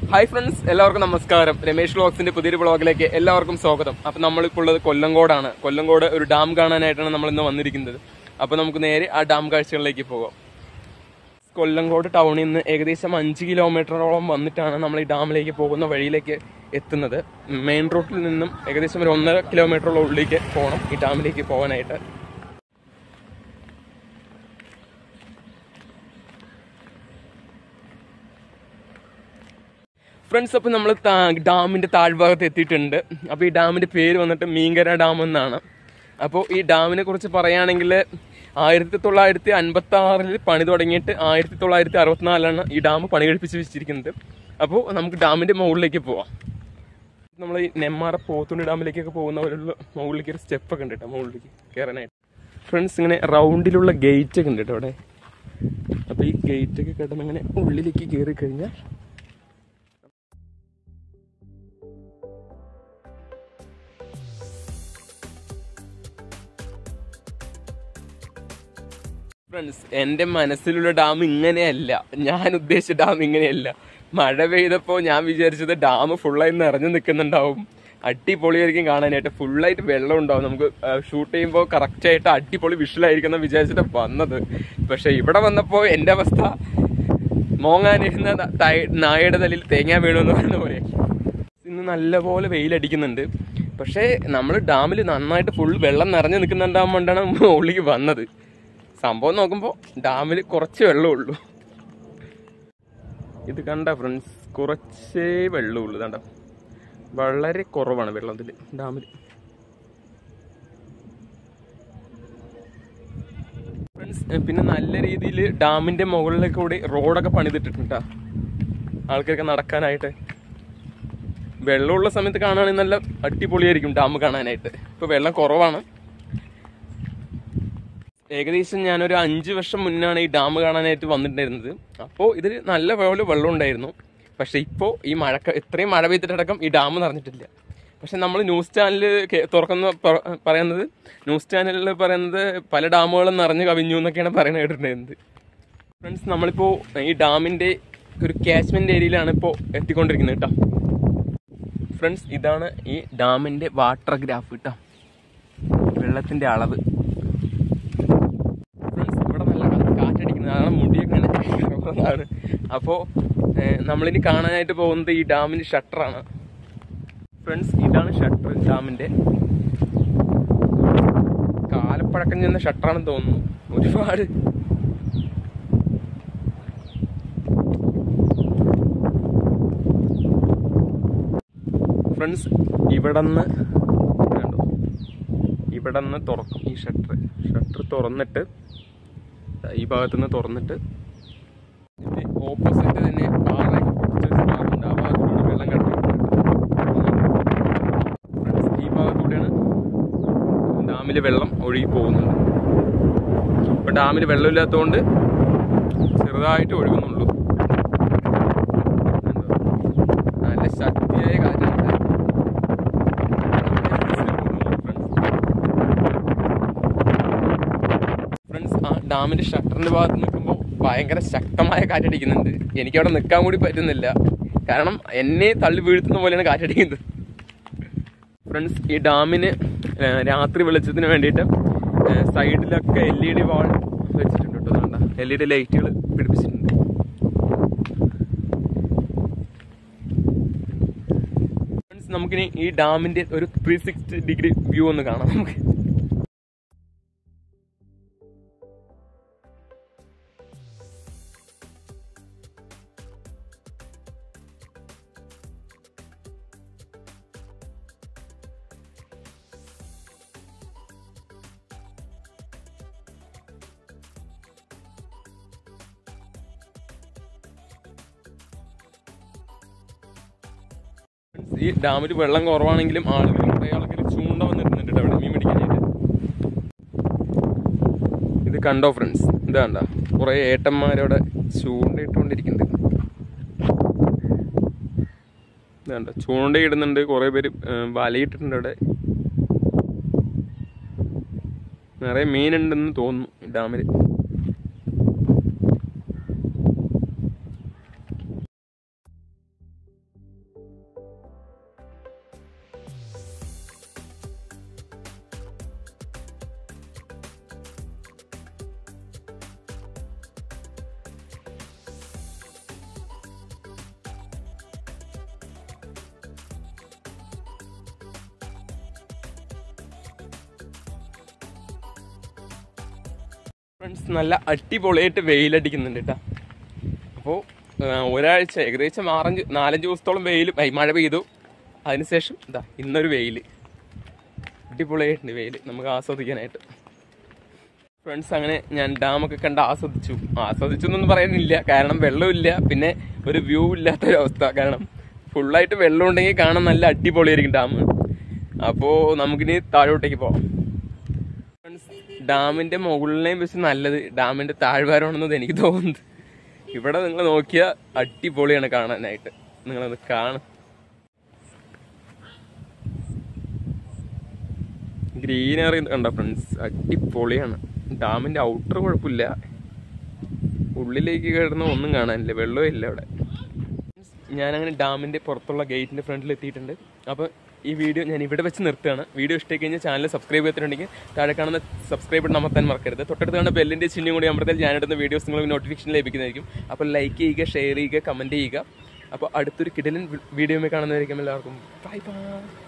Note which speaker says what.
Speaker 1: Hi friends എല്ലാവർക്കും നമസ്കാരം രമേഷ് വ്ളോഗ്സിന്റെ പുതിയൊരു വ്ളോഗിലേക്ക് എല്ലാവർക്കും സ്വാഗതം അപ്പൊ നമ്മളിപ്പോൾ ഉള്ളത് കൊല്ലങ്കോടാണ് കൊല്ലങ്കോട് ഒരു ഡാം കാണാനായിട്ടാണ് നമ്മൾ ഇന്ന് വന്നിരിക്കുന്നത് അപ്പൊ നമുക്ക് നേരെ ആ ഡാം കാഴ്ചകളിലേക്ക് പോകാം കൊല്ലങ്കോട് ടൗണിൽ നിന്ന് ഏകദേശം അഞ്ച് കിലോമീറ്ററോളം വന്നിട്ടാണ് നമ്മൾ ഈ ഡാമിലേക്ക് പോകുന്ന വഴിയിലേക്ക് എത്തുന്നത് മെയിൻ റോഡിൽ നിന്നും ഏകദേശം ഒരു ഒന്നര കിലോമീറ്ററോളം ഉള്ളിലേക്ക് പോകണം ഈ ഡാമിലേക്ക് പോകാനായിട്ട് ഫ്രണ്ട്സ് അപ്പോൾ നമ്മൾ ഡാമിന്റെ താഴ്ഭാഗത്ത് എത്തിയിട്ടുണ്ട് അപ്പോൾ ഈ ഡാമിന്റെ പേര് വന്നിട്ട് മീങ്കര ഡാം എന്നാണ് അപ്പോൾ ഈ ഡാമിനെ കുറിച്ച് പറയുകയാണെങ്കിൽ ആയിരത്തി തൊള്ളായിരത്തി അൻപത്തി ആറിൽ പണി തുടങ്ങിയിട്ട് ആയിരത്തി തൊള്ളായിരത്തി അറുപത്തിനാലാണ് ഈ ഡാം പണി കഴിപ്പിച്ച് വെച്ചിരിക്കുന്നത് അപ്പോൾ നമുക്ക് ഡാമിന്റെ മുകളിലേക്ക് പോവാം നമ്മൾ ഈ നെമ്മാറ പോത്തുണ്ടി ഡാമിലേക്കൊക്കെ പോകുന്ന പോലുള്ള മുകളിലേക്ക് ഒരു സ്റ്റെപ്പ് ഒക്കെ ഉണ്ട് കേട്ടോ മുകളിലേക്ക് കയറാനായിട്ട് ഫ്രണ്ട്സ് ഇങ്ങനെ റൗണ്ടിലുള്ള ഗേറ്റ് ഒക്കെ ഉണ്ട് കേട്ടോ അവിടെ അപ്പോൾ ഈ ഗേറ്റ് ഒക്കെ കിടന്ന് ഇങ്ങനെ ഉള്ളിലേക്ക് കയറി കഴിഞ്ഞാൽ ഫ്രണ്ട്സ് എന്റെ മനസ്സിലുള്ള ഡാം ഇങ്ങനെയല്ല ഞാൻ ഉദ്ദേശിച്ച ഡാം ഇങ്ങനെയല്ല മഴ പെയ്തപ്പോൾ ഞാൻ വിചാരിച്ചത് ഡാം ഫുള്ളായി നിറഞ്ഞു നിൽക്കുന്നുണ്ടാവും അടിപൊളിയായിരിക്കും കാണാനായിട്ട് ഫുള്ളായിട്ട് വെള്ളം ഉണ്ടാവും നമുക്ക് ഷൂട്ട് ചെയ്യുമ്പോൾ കറക്റ്റ് ആയിട്ട് അടിപൊളി വിഷ്വലായിരിക്കും എന്ന് വിചാരിച്ചിട്ട് വന്നത് പക്ഷെ ഇവിടെ വന്നപ്പോൾ എൻ്റെ അവസ്ഥ മോങ്ങാനിരുന്ന ത- നായയുടെ തലയിൽ തേങ്ങ വീണു എന്ന് പറയുന്ന പോലെ ഇന്ന് നല്ലപോലെ വെയിലടിക്കുന്നുണ്ട് പക്ഷേ നമ്മൾ ഡാമിൽ നന്നായിട്ട് ഫുൾ വെള്ളം നിറഞ്ഞു നിൽക്കുന്നുണ്ടാകുമ്പോണ്ടാണ് മുകളിലേക്ക് വന്നത് സംഭവം നോക്കുമ്പോൾ ഡാമിൽ കുറച്ച് വെള്ളമേ ഉള്ളൂ ഇത് കണ്ട ഫ്രണ്ട്സ് കുറച്ചേ വെള്ളമുള്ളൂ കണ്ട വളരെ കുറവാണ് വെള്ളത്തിൽ ഡാമിൽ ഫ്രണ്ട്സ് പിന്നെ നല്ല രീതിയിൽ ഡാമിന്റെ മുകളിലേക്ക് കൂടി റോഡൊക്കെ പണിതിട്ടിട്ടുണ്ട് ആൾക്കാർക്ക് നടക്കാനായിട്ട് വെള്ളമുള്ള സമയത്ത് കാണുകയാണെങ്കിൽ നല്ല അടിപൊളിയായിരിക്കും ഡാം കാണാനായിട്ട് ഇപ്പൊ വെള്ളം കുറവാണ് ഏകദേശം ഞാനൊരു അഞ്ച് വർഷം മുന്നാണ് ഈ ഡാം കാണാനായിട്ട് വന്നിട്ടുണ്ടായിരുന്നത് അപ്പോൾ ഇതിൽ നല്ല പോലെ വെള്ളം ഉണ്ടായിരുന്നു പക്ഷെ ഇപ്പോൾ ഈ മഴക്ക ഇത്രയും മഴ പെയ്തിട്ടടക്കം ഈ ഡാം നിറഞ്ഞിട്ടില്ല പക്ഷെ നമ്മൾ ന്യൂസ് ചാനൽ തുറക്കുന്ന പ- പറയുന്നത് ന്യൂസ് ചാനലിൽ പറയുന്നത് പല ഡാമുകളും നിറഞ്ഞു കവിഞ്ഞു എന്നൊക്കെയാണ് പറയുന്നത് കേട്ടിട്ടുണ്ടായിരുന്നത് ഫ്രണ്ട്സ് നമ്മളിപ്പോൾ ഈ ഡാമിൻ്റെ ഒരു കാച്ച്മെന്റ് ഏരിയയിലാണ് ഇപ്പോൾ എത്തിക്കൊണ്ടിരിക്കുന്നത് കേട്ടോ ഫ്രണ്ട്സ് ഇതാണ് ഈ ഡാമിൻ്റെ വാട്ടർ ഗ്രാഫ് കേട്ടോ വെള്ളത്തിൻ്റെ അളവ് ഫ്രണ്ട്സ് ഇവിടെ നല്ല കാ- കാറ്റടിക്കുന്നത് അതാണ് മുടിയൊക്കെ ഇങ്ങനെ കറങ്ങുന്നതാണ് അപ്പോൾ നമ്മളിനി കാണാനായിട്ട് പോകുന്നത് ഈ ഡാമിന്റെ ഷട്ടറാണ് ഫ്രണ്ട്സ് ഇതാണ് ഷട്ടർ ഡാമിന്റെ കാലപ്പഴക്കം ചെന്ന ഷട്ടറാണെന്ന് തോന്നുന്നു ഒരുപാട് ഫ്രണ്ട്സ് ഇവിടന്ന് കണ്ടോ ഇവിടന്ന് തുറക്കും ഈ ഷട്ടർ ഷട്ടർ തുറന്നിട്ട് ദാ ഈ ഭാഗത്തുനിന്ന് തുറന്നിട്ട് ഇതിന്റെ ഓപ്പോസിറ്റ് തന്നെ പാറയൊക്കെ പൊട്ടിച്ചൊരു ഭാഗമുണ്ട് ആ ഭാഗത്തൂടെ വെള്ളം കിടക്കുന്നുണ്ട് ഫ്രണ്ട്സ് ഈ ഭാഗത്തൂടെയാണ് ഡാമിലെ വെള്ളം ഒഴുകി പോകുന്നുണ്ട് ഇപ്പൊ ഡാമിൽ വെള്ളമില്ലാത്തതുകൊണ്ട് ചെറുതായിട്ട് ഒഴുകുന്നുള്ളൂ കണ്ടോ? നല്ല ശക്തിയായ കാറ്റാണ് ഫ്രണ്ട്സ് ആ ഡാമിന്റെ ഷട്ടറിന്റെ ഭാഗത്ത് നിൽക്കുമ്പോൾ ഭയങ്കര ശക്തമായ കാറ്റടിക്കുന്നുണ്ട് എനിക്ക് അവിടെ നിൽക്കാൻ കൂടി പറ്റുന്നില്ല കാരണം എന്നെ തള്ളി വീഴ്ത്തുന്ന പോലെയാണ് കാറ്റടിക്കുന്നത് ഫ്രണ്ട്സ് ഈ ഡാമിന് ഏ, രാത്രി വെളിച്ചത്തിന് വേണ്ടിയിട്ട് ഏ, സൈഡിലൊക്കെ എൽ ഇ ഡി വാൾ വെച്ചിട്ടുണ്ട് കേട്ടോ വേണ്ട എൽ ഇ ഡി ലൈറ്റുകൾ പിടിപ്പിച്ചിട്ടുണ്ട് ഫ്രണ്ട്സ് നമുക്കിനി ഈ ഡാമിന്റെ ഒരു ത്രീ സിക്സ്റ്റി ഡിഗ്രി വ്യൂ ഒന്ന് കാണാം നമുക്ക് ഈ ഡാമിൽ വെള്ളം കുറവാണെങ്കിലും ആളുകൾ കുറേ ആൾക്കാർ ചൂണ്ട വന്നിരുന്നുണ്ട് കേട്ടോ അവിടെ മീൻ പിടിക്കാനായിട്ട് ഇത് കണ്ടോ ഫ്രണ്ട്സ് ഇത് കണ്ട കുറേ ഏട്ടന്മാരവിടെ ചൂണ്ടയിട്ടുകൊണ്ടിരിക്കുന്നുണ്ട് ഇത് കണ്ടോ ചൂണ്ടയിടുന്നുണ്ട് കുറേ പേര് ഏർ, വലയിട്ടിട്ടുണ്ട് അവിടെ നിറയെ മീനുണ്ടെന്ന് തോന്നുന്നു ഈ ഡാമിൽ ഫ്രണ്ട്സ് നല്ല അടിപൊളിയായിട്ട് വെയിലടിക്കുന്നുണ്ട് കേട്ടോ അപ്പോൾ ഒരാഴ്ച ഏകദേശം ആറഞ്ച് നാലഞ്ച് ദിവസത്തോളം വെയിൽ ഐ, മഴ പെയ്തു അതിനുശേഷം ഇതാ ഇന്നൊരു വെയിൽ അടിപൊളിയായിട്ടുണ്ട് വെയിൽ നമുക്ക് ആസ്വദിക്കാനായിട്ട് ഫ്രണ്ട്സ് അങ്ങനെ ഞാൻ ഡാമൊക്കെ കണ്ട് ആസ്വദിച്ചു ആസ്വദിച്ചു എന്നൊന്നും പറയാനില്ല കാരണം വെള്ളമില്ല പിന്നെ ഒരു വ്യൂ ഇല്ലാത്തൊരവസ്ഥ കാരണം ഫുള്ളായിട്ട് വെള്ളം ഉണ്ടെങ്കിൽ കാണാൻ നല്ല അടിപൊളിയായിരിക്കും ഡാം അപ്പോൾ നമുക്കിനി താഴോട്ടേക്ക് പോവാം ഫ്രണ്ട്സ് ഡാമിന്റെ മുകളിലേയും വെച്ച് നല്ലത് ഡാമിന്റെ താഴ്വാരമാണെന്നത് എനിക്ക് തോന്നുന്നത് ഇവിടെ നിങ്ങൾ നോക്കിയാൽ അടിപൊളിയാണ് കാണാനായിട്ട് നിങ്ങളത് കാണും ഗ്രീനറി കണ്ട ഫ്രണ്ട്സ് അടിപൊളിയാണ് ഡാമിന്റെ ഔട്ടർ കുഴപ്പമില്ല ഉള്ളിലേക്ക് കിടന്ന ഒന്നും കാണാനില്ല വെള്ളവും ഇല്ല അവിടെ ഞാനങ്ങനെ ഡാമിന്റെ പുറത്തുള്ള ഗേറ്റിന്റെ ഫ്രണ്ടിൽ എത്തിയിട്ടുണ്ട് അപ്പോൾ ഈ വീഡിയോ ഞാൻ ഇവിടെ വെച്ച് നിർത്തുകയാണ് വീഡിയോ ഇഷ്ടമായി കഴിഞ്ഞാൽ ചാനൽ സബ്സ്ക്രൈബ് ചെയ്തിട്ടുണ്ടെങ്കിൽ താഴെ കാണുന്ന സബ്സ്ക്രൈബ് അമർത്താൻ മറക്കരുത് തൊട്ടടുത്ത് കാണുന്ന ബെല്ലിന്റെ ചിഹ്നം കൂടി അമർത്താൽ ഞാനിടുന്ന വീഡിയോസ് നിങ്ങൾക്ക് നോട്ടിഫിക്കേഷൻ ലഭിക്കുന്നതായിരിക്കും അപ്പോൾ ലൈക്ക് ചെയ്യുക ഷെയർ ചെയ്യുക കമന്റ് ചെയ്യുക അപ്പോൾ അടുത്തൊരു കിടലൻ വീഡിയോ കാണുന്നതായിരിക്കും എല്ലാവർക്കും ബൈ ബൈ